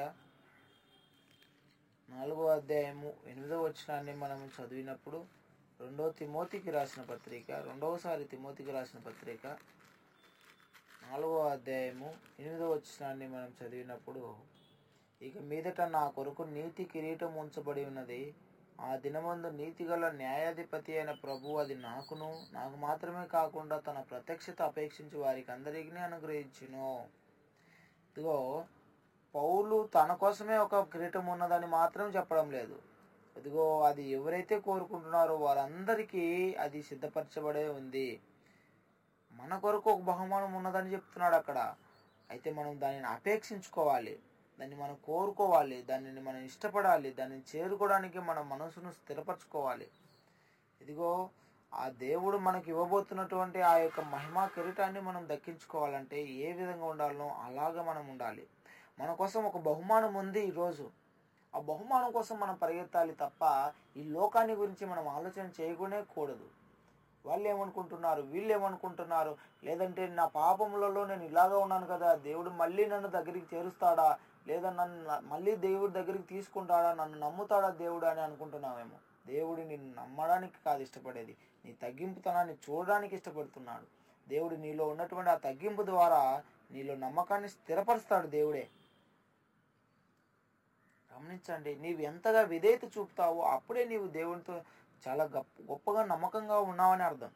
నాలుగో అధ్యాయము ఎనిమిదవ వచనాన్ని మనం చదివినప్పుడు రెండవ తిమోతికి రాసిన పత్రిక రెండవసారి తిమోతికి రాసిన పత్రిక నాలుగో అధ్యాయము ఎనిమిదవ వచనాన్ని మనం చదివినప్పుడు ఇక మీదట నా కొరకు నీతి కిరీటం ఉంచబడి ఉన్నది ఆ దినమందు నీతిగల న్యాయాధిపతి అయిన ప్రభు అది నాకును నాకు మాత్రమే కాకుండా తన ప్రత్యక్షత అపేక్షించి వారికి అందరికీ అనుగ్రహించును ఇదిగో పౌలు తన కోసమే ఒక కిరీటం ఉన్నదని మాత్రం చెప్పడం లేదు ఇదిగో అది ఎవరైతే కోరుకుంటున్నారో వారందరికీ అది సిద్ధపరచబడే ఉంది మన కొరకు ఒక బహుమానం ఉన్నదని చెప్తున్నాడు అక్కడ అయితే మనం దానిని అపేక్షించుకోవాలి దాన్ని మనం కోరుకోవాలి దానిని మనం ఇష్టపడాలి దాన్ని చేరుకోవడానికి మన మనసును స్థిరపరచుకోవాలి ఇదిగో ఆ దేవుడు మనకి ఇవ్వబోతున్నటువంటి ఆ యొక్క మహిమా కిరీటాన్ని మనం దక్కించుకోవాలంటే ఏ విధంగా ఉండాలనో అలాగా మనం ఉండాలి మన కోసం ఒక బహుమానం ఉంది ఈరోజు ఆ బహుమానం కోసం మనం పరిగెత్తాలి తప్ప ఈ లోకాన్ని గురించి మనం ఆలోచన చేయకునే కూడదు వాళ్ళు ఏమనుకుంటున్నారు వీళ్ళు ఏమనుకుంటున్నారు లేదంటే నా పాపములలో నేను ఇలాగా ఉన్నాను కదా దేవుడు మళ్ళీ నన్ను దగ్గరికి చేరుస్తాడా లేదా నన్ను న- మళ్ళీ దేవుడి దగ్గరికి తీసుకుంటాడా నన్ను నమ్ముతాడా దేవుడు అని అనుకుంటున్నామేమో దేవుడు నిన్ను నమ్మడానికి కాదు ఇష్టపడేది నీ తగ్గింపుతనాన్ని చూడడానికి ఇష్టపడుతున్నాడు దేవుడు నీలో ఉన్నటువంటి ఆ తగ్గింపు ద్వారా నీలో నమ్మకాన్ని స్థిరపరుస్తాడు దేవుడే గమనించండి నీవు ఎంతగా విధేయత చూపుతావో అప్పుడే నీవు దేవునితో చాలా గొప్ప గొప్పగా నమ్మకంగా ఉన్నావని అర్థం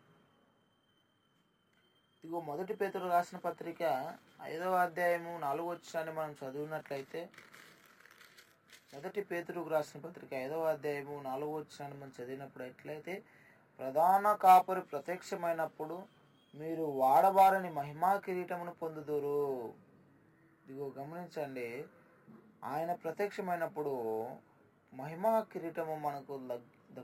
ఇదిగో మొదటి పేతురు రాసిన పత్రిక ఐదవ అధ్యాయము నాలుగో వచ్చాన్ని మనం చదివినట్లయితే మొదటి పేతురుకు రాసిన పత్రిక ఐదవ అధ్యాయము నాలుగో వచ్చాన్ని మనం చదివినప్పుడు ఎట్లయితే ప్రధాన కాపరి ప్రత్యక్షమైనప్పుడు మీరు వాడబారని మహిమా కిరీటమును పొందుదురు ఇదిగో గమనించండి ఆయన ప్రత్యక్షమైనప్పుడు మహిమా కిరీటము మనకు లగ్-